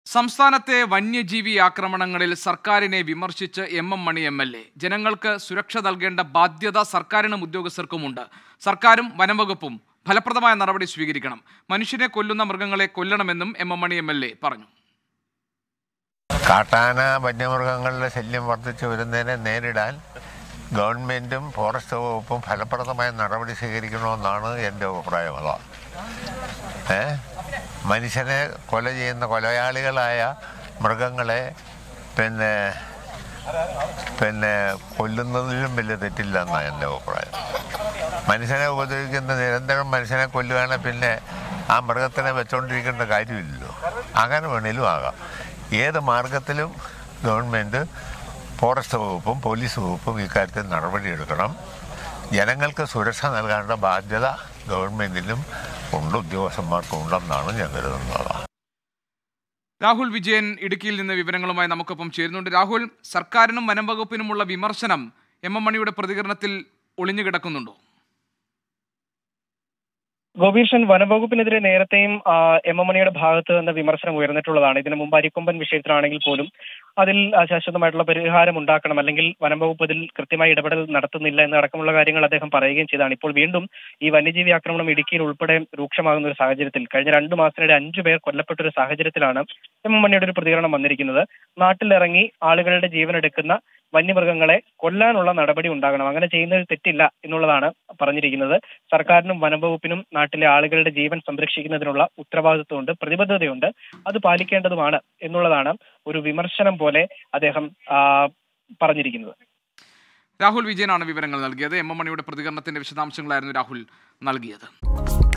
സംസ്ഥാനത്തെ വന്യജീവി ആക്രമണങ്ങളിൽ സർക്കാരിനെ വിമർശിച്ച് M M Mani M L A ജനങ്ങൾക്ക് സുരക്ഷ നൽകേണ്ട ബാധ്യത സർക്കാരിനും ഉദ്യോഗസ്ഥർക്കുമുണ്ട് സർക്കാരും വനംവകുപ്പും ഫലപ്രദമായ നടപടി സ്വീകരിക്കണം മനുഷ്യനെ കൊല്ലുന്ന മൃഗങ്ങളെ കൊല്ലണമെന്നും M M Mani M L A പറഞ്ഞു കാട്ടാന വന്യമൃഗങ്ങളുടെ ശല്യം വർദ്ധിച്ചു വരുന്നതിനെ നേരിടാൻ ഗവൺമെൻറ്റും ഫോറസ്റ്റ് വകുപ്പും ഫലപ്രദമായ നടപടി സ്വീകരിക്കണമെന്നാണ് എൻ്റെ അഭിപ്രായം അതാ ഏ മനുഷ്യനെ കൊല ചെയ്യുന്ന കൊലയാളികളായ മൃഗങ്ങളെ പിന്നെ പിന്നെ കൊല്ലുന്നതിലും വലിയ തെറ്റില്ല എന്നാണ് എൻ്റെ അഭിപ്രായം മനുഷ്യനെ ഉപദ്രവിക്കുന്ന നിരന്തരം മനുഷ്യനെ കൊല്ലുകയാണെങ്കിൽ പിന്നെ ആ മൃഗത്തിനെ വെച്ചുകൊണ്ടിരിക്കേണ്ട കാര്യമില്ലല്ലോ അങ്ങനെ വേണേലും ആകാം ഏത് മാർഗത്തിലും ഗവൺമെൻറ് ഫോറസ്റ്റ് വകുപ്പും പോലീസ് വകുപ്പും ഇക്കാര്യത്തിൽ നടപടിയെടുക്കണം ജനങ്ങൾക്ക് സുരക്ഷ നൽകേണ്ട ബാധ്യത ഗവൺമെൻറ്റിനും ഉണ്ട് ഉദ്യോഗസ്ഥന്മാർക്കും ഉണ്ടെന്നാണ് ഞാൻ കരുതുന്നത് രാഹുൽ വിജയൻ ഇടുക്കിയിൽ നിന്ന് വിവരങ്ങളുമായി നമുക്കൊപ്പം ചേരുന്നുണ്ട് രാഹുൽ സർക്കാരിനും വനം വകുപ്പിനുമുള്ള വിമർശനം എം എം മണിയുടെ പ്രതികരണത്തിൽ ഒളിഞ്ഞു കിടക്കുന്നുണ്ടോ ഗോപീഷൻ വനംവകുപ്പിനെതിരെ നേരത്തെയും ആ, എം എം മണിയുടെ ഭാഗത്ത് നിന്ന് വിമർശനം ഉയർന്നിട്ടുള്ളതാണ് ഇതിനു മുമ്പ് അരിക്കൊമ്പൻ വിഷയത്തിലാണെങ്കിൽ പോലും അതിൽ ആ, ശാശ്വതമായിട്ടുള്ള പരിഹാരം ഉണ്ടാക്കണം അല്ലെങ്കിൽ വനംവകുപ്പ് ഇതിൽ കൃത്യമായി ഇടപെടൽ നടത്തുന്നില്ല എന്നടക്കമുള്ള കാര്യങ്ങൾ അദ്ദേഹം പറയുകയും ചെയ്താണ് ഇപ്പോൾ വീണ്ടും ഈ വന്യജീവി ആക്രമണം ഇടുക്കിയിൽ ഉൾപ്പെടെ രൂക്ഷമാകുന്ന ഒരു സാഹചര്യത്തിൽ കഴിഞ്ഞ രണ്ടു മാസത്തിനിടെ അഞ്ചു പേർ കൊല്ലപ്പെട്ട ഒരു സാഹചര്യത്തിലാണ് എം എം മണിയുടെ ഒരു പ്രതികരണം വന്നിരിക്കുന്നത് നാട്ടിലിറങ്ങി ആളുകളുടെ ജീവൻ എടുക്കുന്ന വന്യമൃഗങ്ങളെ കൊല്ലാനുള്ള നടപടി ഉണ്ടാകണം അങ്ങനെ ചെയ്യുന്നതിൽ തെറ്റില്ല എന്നുള്ളതാണ് പറഞ്ഞിരിക്കുന്നത് സർക്കാരിനും വനംവകുപ്പിനും നാട്ടിലെ ആളുകളുടെ ജീവൻ സംരക്ഷിക്കുന്നതിനുള്ള ഉത്തരവാദിത്വമുണ്ട് പ്രതിബദ്ധതയുണ്ട് അത് പാലിക്കേണ്ടതുമാണ് എന്നുള്ളതാണ് ഒരു വിമർശനം പോലെ അദ്ദേഹം ആ, പറഞ്ഞിരിക്കുന്നത് രാഹുൽ വിജയനാണ് വിവരങ്ങൾ നൽകിയത് എം എം മണിയുടെ പ്രതികരണത്തിന്റെ വിശദാംശങ്ങളായിരുന്നു രാഹുൽ നൽകിയത്